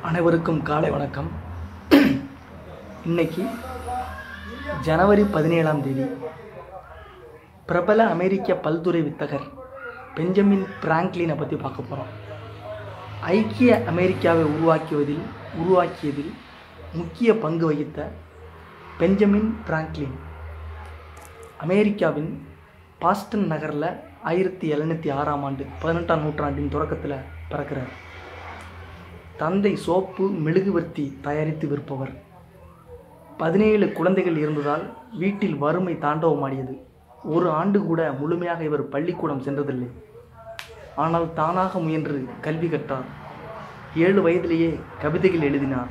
அனைவருக்கும் காலை வணக்கம் இன்னைக்கு ஜனவரி பதினேழாம் தேதி பிரபல அமெரிக்க பல்துறை வித்தகர் பெஞ்சமின் பிராங்க்லினை பற்றி பார்க்க போகிறோம் ஐக்கிய அமெரிக்காவை உருவாக்குவதில் உருவாக்கியதில் முக்கிய பங்கு வகித்த பெஞ்சமின் பிராங்க்லின் அமெரிக்காவின் பாஸ்டன் நகரில் ஆயிரத்தி எழுநூற்றி ஆறாம் ஆண்டு பதினெட்டாம் நூற்றாண்டின் தொடக்கத்தில் பிறக்கிறார் தந்தை சோப்பு மெழுகுவர்த்தி தயாரித்து விற்பவர் பதினேழு குழந்தைகள் இருந்ததால் வீட்டில் வறுமை தாண்டவமாடியது ஒரு ஆண்டு கூட முழுமையாக இவர் பள்ளிக்கூடம் சென்றதில்லை ஆனால் தானாக முயன்று கல்வி கற்றார் ஏழு வயதிலேயே கவிதைகள் எழுதினார்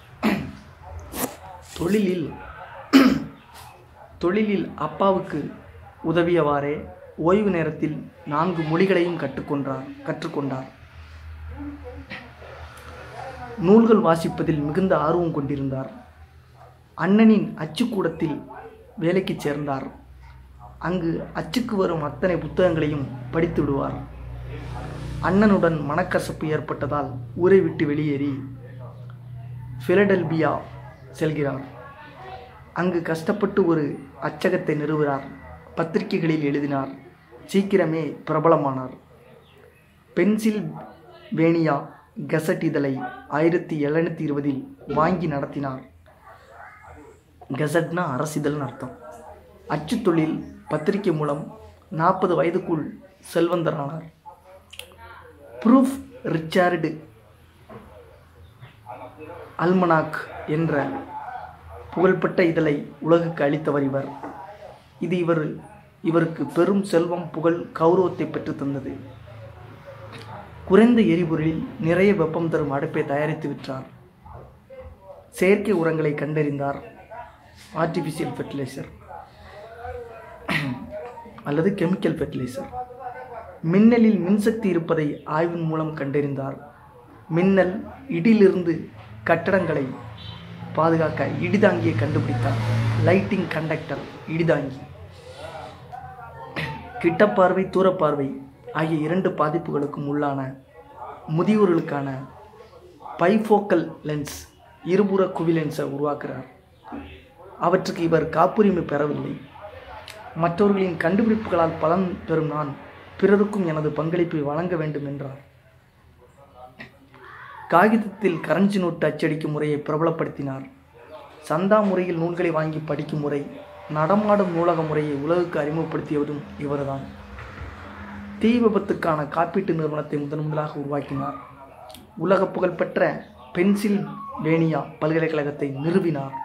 தொழிலில் தொழிலில் அப்பாவுக்கு உதவியவாறே ஓய்வு நேரத்தில் நான்கு மொழிகளையும் கற்றுக்கொண்டார் கற்றுக்கொண்டார் நூல்கள் வாசிப்பதில் மிகுந்த ஆர்வம் கொண்டிருந்தார் அண்ணனின் அச்சுக்கூடத்தில் வேலைக்கு சேர்ந்தார் அங்கு அச்சுக்கு வரும் அத்தனை புத்தகங்களையும் படித்து விடுவார் அண்ணனுடன் மனக்கசப்பு ஏற்பட்டதால் ஊரை விட்டு வெளியேறி பிலடெல்பியா செல்கிறார் அங்கு கஷ்டப்பட்டு ஒரு அச்சகத்தை நிறுவுகிறார் பத்திரிகைகளில் எழுதினார் சீக்கிரமே பிரபலமானார் பென்சில் வேனியா கெசட் இதழை ஆயிரத்தி எழுநூற்றி இருபதில் வாங்கி நடத்தினார் கெசட்னா அரசிதழ்னு அர்த்தம் அச்சு தொழில் பத்திரிகை மூலம் நாற்பது வயதுக்குள் செல்வந்தரானார் ப்ரூஃப் ரிச்சார்டு அல்மனாக் என்ற புகழ்பெற்ற இதழை உலகுக்கு அளித்தவர் இவர் இது இவர் இவருக்கு பெரும் செல்வம் புகழ் கௌரவத்தை பெற்றுத் தந்தது குறைந்த எரிபொருளில் நிறைய வெப்பம் தரும் அடுப்பை தயாரித்து விற்றார் செயற்கை உரங்களை கண்டறிந்தார் ஆர்டிஃபிஷியல் ஃபெர்டிலைசர் அல்லது கெமிக்கல் ஃபெர்டிலைசர் மின்னலில் மின்சக்தி இருப்பதை ஆய்வின் மூலம் கண்டறிந்தார் மின்னல் இடியிலிருந்து கட்டடங்களை பாதுகாக்க இடிதாங்கியை கண்டுபிடித்தார் லைட்டிங் கண்டக்டர் இடிதாங்கி கிட்டப்பார்வை தூரப்பார்வை ஆகிய இரண்டு பாதிப்புகளுக்கும் உள்ளான முதியோர்களுக்கான பைஃபோக்கல் லென்ஸ் இருபுற குவிலென்ஸை உருவாக்குறார் அவற்றுக்கு இவர் காப்புரிமை பெறவில்லை மற்றவர்களின் கண்டுபிடிப்புகளால் பலன் பெறும் நான் பிறருக்கும் எனது பங்களிப்பை வழங்க வேண்டும் என்றார் காகிதத்தில் கரன்சி நோட்டு அச்சடிக்கும் முறையை பிரபலப்படுத்தினார் சந்தா முறையில் நூல்களை வாங்கி படிக்கும் முறை நடமாடும் நூலக முறையை உலகுக்கு அறிமுகப்படுத்தியவரும் இவர்தான் தீ விபத்துக்கான காப்பீட்டு நிறுவனத்தை முதன் முதலாக உருவாக்கினார் உலக புகழ்பெற்ற பென்சில் வேனியா பல்கலைக்கழகத்தை நிறுவினார்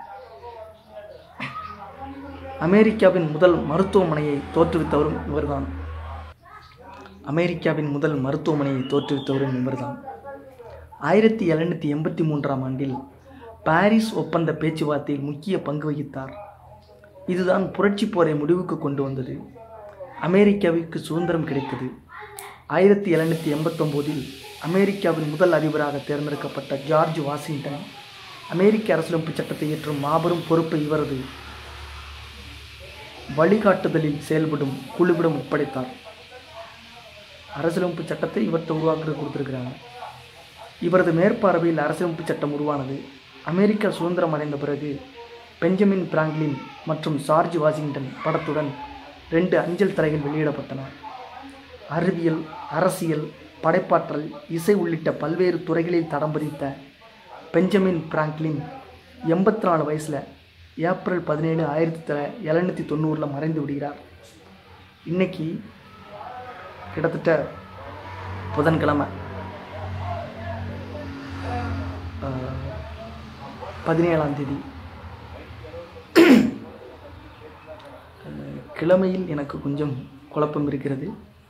அமெரிக்காவின் முதல் மருத்துவமனையை தோற்றுவித்தவரும் இவர்தான் அமெரிக்காவின் முதல் மருத்துவமனையை தோற்றுவித்தவரும் இவர்தான் ஆயிரத்தி எழுநூற்றி எண்பத்தி மூன்றாம் ஆண்டில் பாரிஸ் ஒப்பந்த பேச்சுவார்த்தையில் முக்கிய பங்கு வகித்தார் இதுதான் புரட்சி போரை முடிவுக்கு கொண்டு வந்தது அமெரிக்காவிற்கு சுதந்திரம் கிடைத்தது ஆயிரத்தி எழுநூற்றி எண்பத்தொம்போதில் அமெரிக்காவின் முதல் அதிபராக தேர்ந்தெடுக்கப்பட்ட ஜார்ஜ் வாஷிங்டன் அமெரிக்க அரசியலமைப்பு சட்டத்தை ஏற்றும் மாபெரும் பொறுப்பை இவரது வழிகாட்டுதலில் செயல்படும் குழுவிடம் ஒப்படைத்தார் அரசியலமைப்பு சட்டத்தை இவர்கிட்ட உருவாக்குறது கொடுத்துருக்குறாங்க இவரது மேற்பார்வையில் அரசியலமைப்பு சட்டம் உருவானது அமெரிக்கா சுதந்திரம் அடைந்த பிறகு பெஞ்சமின் பிராங்க்லின் மற்றும் ஜார்ஜ் வாஷிங்டன் படத்துடன் ரெண்டு அஞ்சல் தலைகள் வெளியிடப்பட்டன அறிவியல் அரசியல் படைப்பாற்றல் இசை உள்ளிட்ட பல்வேறு துறைகளில் தடம் பதித்த பெஞ்சமின் பிராங்க்லின் எண்பத்தி நாலு வயசில் ஏப்ரல் பதினேழு ஆயிரத்தி தொ எழுநூற்றி தொண்ணூறில் மறைந்து விடுகிறார் இன்னைக்கு கிட்டத்தட்ட புதன்கிழமை பதினேழாம் தேதி கிழமையில் எனக்கு கொஞ்சம் குழப்பம் இருக்கிறது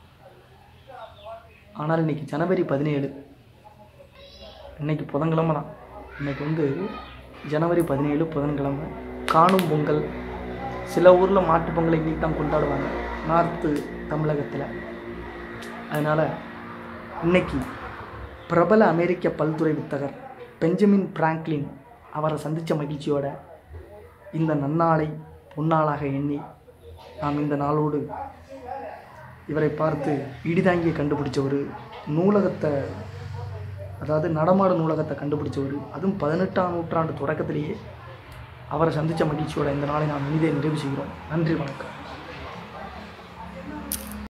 ஆனால் இன்னைக்கு ஜனவரி பதினேழு இன்னைக்கு புதன்கிழமை தான் இன்னைக்கு வந்து ஜனவரி பதினேழு புதன்கிழமை காணும் பொங்கல் சில ஊரில் மாட்டு பொங்கலை இன்னைக்கு தான் கொண்டாடுவாங்க நார்த்து தமிழகத்தில் அதனால் இன்னைக்கு பிரபல அமெரிக்க பல்துறை வித்தகர் பெஞ்சமின் பிராங்க்லின் அவரை சந்தித்த மகிழ்ச்சியோட இந்த நன்னாளை பொன்னாளாக எண்ணி நாம் இந்த நாளோடு இவரை பார்த்து இடிதாங்கியை கண்டுபிடிச்ச ஒரு நூலகத்தை அதாவது நடமாடு நூலகத்தை கண்டுபிடிச்சவர் அதுவும் பதினெட்டாம் நூற்றாண்டு தொடக்கத்திலேயே அவரை சந்தித்த மகிழ்ச்சியோட இந்த நாளை நாம் இனிதே நிறைவு செய்கிறோம் நன்றி வணக்கம்